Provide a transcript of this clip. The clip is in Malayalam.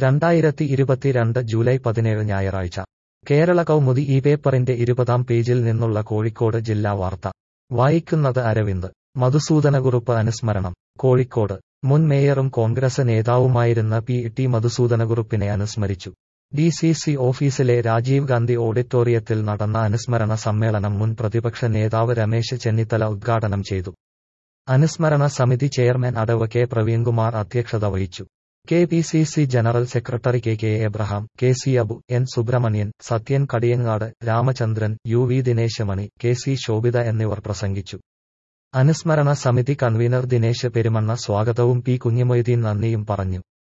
രണ്ടായിരത്തി ഇരുപത്തിരണ്ട് ജൂലൈ പതിനേഴ് ഞായറാഴ്ച കേരള കൗമുദി ഈ പേപ്പറിന്റെ ഇരുപതാം പേജിൽ നിന്നുള്ള കോഴിക്കോട് ജില്ലാ വാർത്ത വായിക്കുന്നത് അരവിന്ദ് മധുസൂദനകുറുപ്പ് അനുസ്മരണം കോഴിക്കോട് മുൻ മേയറും കോൺഗ്രസ് നേതാവുമായിരുന്ന പി ടി മധുസൂദനകുറുപ്പിനെ അനുസ്മരിച്ചു ഡി സി സി ഓഫീസിലെ രാജീവ് ഗാന്ധി ഓഡിറ്റോറിയത്തിൽ നടന്ന അനുസ്മരണ സമ്മേളനം മുൻ പ്രതിപക്ഷ നേതാവ് രമേശ് ചെന്നിത്തല ഉദ്ഘാടനം ചെയ്തു അനുസ്മരണ സമിതി ചെയർമാൻ അടവ് കെ പ്രവീൺകുമാർ അധ്യക്ഷത വഹിച്ചു K P C C general secretary K K Abraham K C Abu N Subrahmanian Sathyan Kadiyangad Ramachandran U V Dineshamani K C Shobhitha എന്നിവർ പ്രസംഗിച്ചു അനുസ്മരണ സമിതി കൺവീനർ ദിനേശ് പെരുമണ്ണ സ്വാഗതവും പി കുഞ്ഞിമൊയ്തീൻ നന്ദിയും പറഞ്ഞു